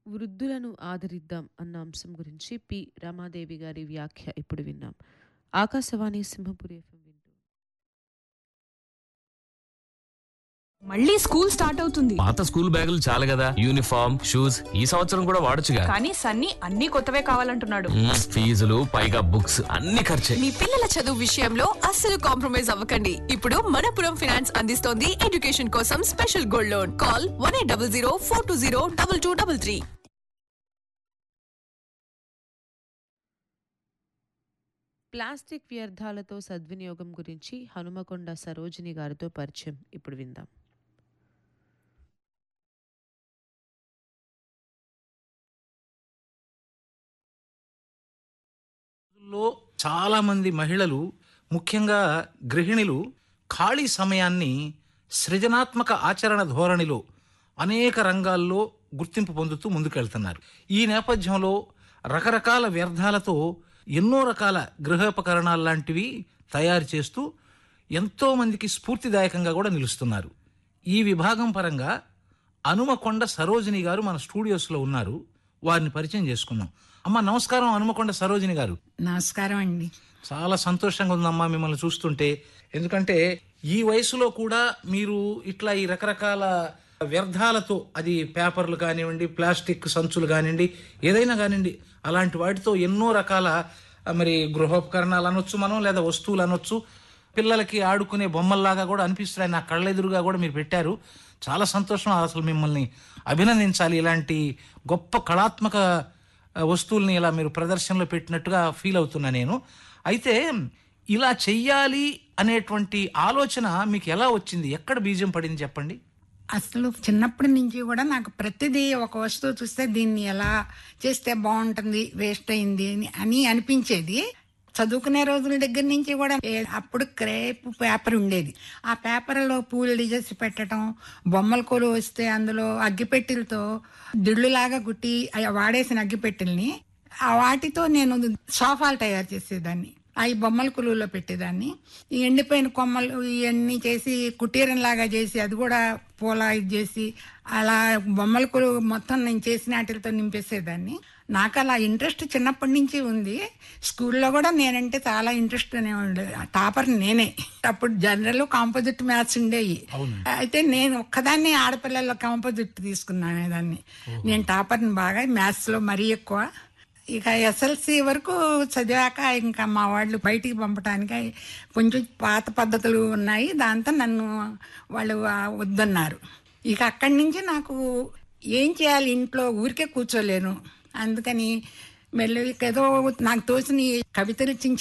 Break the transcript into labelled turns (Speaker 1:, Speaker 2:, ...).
Speaker 1: వృద్ధులను ఆదరిద్దాం అన్న అంశం గురించి పి రమాదేవి గారి వ్యాఖ్య ఇప్పుడు విన్నాం ఆకాశవాణి సింహపురి ఎఫ్ఎం వింటూ
Speaker 2: మళ్ళీ స్కూల్ స్టార్ట్ అవుతుంది
Speaker 3: పాత స్కూల్ బ్యాగులు చాలు కదా యూనిఫామ్ షూస్ ఈ సంవత్సరం కూడా వాడొచ్చుగా
Speaker 2: కానీ సన్నీ అన్ని కొత్తవే కావాలంటున్నాడు
Speaker 3: మ్మ్, ఫీజులు పైగా బుక్స్ అన్ని ఖర్చే
Speaker 4: మీ పిల్లల చదువు విషయంలో అస్సలు కాంప్రమైజ్ అవ్వకండి ఇప్పుడు మనపురం ఫినాన్స్ అందిస్తోంది ఎడ్యుకేషన్ కోసం special gold loan call one eight double zero four two zero double two double three
Speaker 1: plastic వ్యర్థాలతో సద్వినియోగం గురించి హనుమకొండ సరోజిని గారితో పరిచయం ఇప్పుడు విందాం
Speaker 5: లో చాలా మంది మహిళలు ముఖ్యంగా గృహిణులు ఖాళీ సమయాన్ని సృజనాత్మక ఆచరణ ధోరణిలో అనేక రంగాల్లో గుర్తింపు పొందుతూ ముందుకెళ్తున్నారు ఈ నేపథ్యంలో రకరకాల వ్యర్థాలతో ఎన్నో రకాల గృహోపకరణాలు లాంటివి తయారు చేస్తూ ఎంతో మందికి స్ఫూర్తిదాయకంగా కూడా నిలుస్తున్నారు ఈ విభాగం పరంగా హనుమకొండ సరోజిని గారు మన స్టూడియోస్లో ఉన్నారు వారిని పరిచయం చేసుకుందాం అమ్మ నమస్కారం హనుమకొండ సరోజిని గారు
Speaker 6: నమస్కారం అండి
Speaker 5: చాలా సంతోషంగా ఉందమ్మా మిమ్మల్ని చూస్తుంటే ఎందుకంటే ఈ వయసులో కూడా మీరు ఇట్లా ఈ రకరకాల వ్యర్థాలతో అది పేపర్లు కానివ్వండి ప్లాస్టిక్ సంచులు కానివ్వండి ఏదైనా కానివ్వండి అలాంటి వాటితో ఎన్నో రకాల ఆ, మరి గృహోపకరణాలు అనొచ్చు మనం లేదా వస్తువులు అనొచ్చు పిల్లలకి ఆడుకునే బొమ్మల్లాగా కూడా అనిపిస్తున్నాయి నా కళ్ళెదురుగా కూడా మీరు పెట్టారు చాలా సంతోషం అసలు మిమ్మల్ని అభినందించాలి ఇలాంటి గొప్ప కళాత్మక ఆ, వస్తువుల్ని ఇలా మీరు ప్రదర్శనలో పెట్టినట్టుగా ఫీల్ అవుతున్నా నేను అయితే ఇలా చెయ్యాలి అనేటువంటి ఆలోచన మీకు ఎలా వచ్చింది ఎక్కడ బీజం పడింది చెప్పండి
Speaker 6: అసలు చిన్నప్పటి నుంచి కూడా నాకు ప్రతిదీ ఒక వస్తువు చూస్తే దీన్ని ఎలా చేస్తే బాగుంటుంది వేస్ట్ అయింది అని- అని అనిపించేది చదువుకునే రోజుల దగ్గర నుంచి కూడా ఏ- అప్పుడు క్రేప్ పేపర్ ఉండేది ఆ పేపర్లో పూలు చేసి పెట్టడం బొమ్మల కూలు వస్తే అందులో అగ్గిపెట్టెలతో దిళ్ళులాగా గుట్టి అవి వాడేసిన అగ్గిపెట్టెల్ని ఆ వాటితో నేను సోఫాలు తయారు చేసేదాన్ని అవి బొమ్మల కులువులో పెట్టేదాన్ని ఈ ఎండిపోయిన కొమ్మలు ఇవన్నీ చేసి కుటీరం లాగా చేసి అది కూడా పూల ఇది చేసి అలా బొమ్మల కులువు మొత్తం నేను చేసిన వాటితో నింపేసేదాన్ని నాకు అలా ఇంట్రెస్ట్ చిన్నప్పటి నుంచి ఉంది స్కూల్లో కూడా నేనంటే చాలా ఇంట్రెస్ట్ అనే ఉండేది టాపర్ నేనే అప్పుడు జనరల్ కాంపోజిట్ మ్యాథ్స్ ఉండేవి అయితే నేను ఒక్కదాన్ని ఆడపిల్లల కాంపోజిట్ తీసుకున్నాను దాన్ని నేను టాపర్ని బాగా మ్యాథ్స్లో మరీ ఎక్కువ ఇక ఎస్ఎల్సి వరకు చదివాక ఇంకా మా వాళ్ళు బయటికి పంపడానికి కొంచెం పాత పద్ధతులు ఉన్నాయి దాంతో నన్ను వాళ్ళు ఆ, వద్దన్నారు ఇక అక్కడి నుంచి నాకు ఏం చేయాలి ఇంట్లో ఊరికే కూర్చోలేను అందుకని మెల్లగా ఏదో నాకు తోచిన ఈ కవితలు చిన్న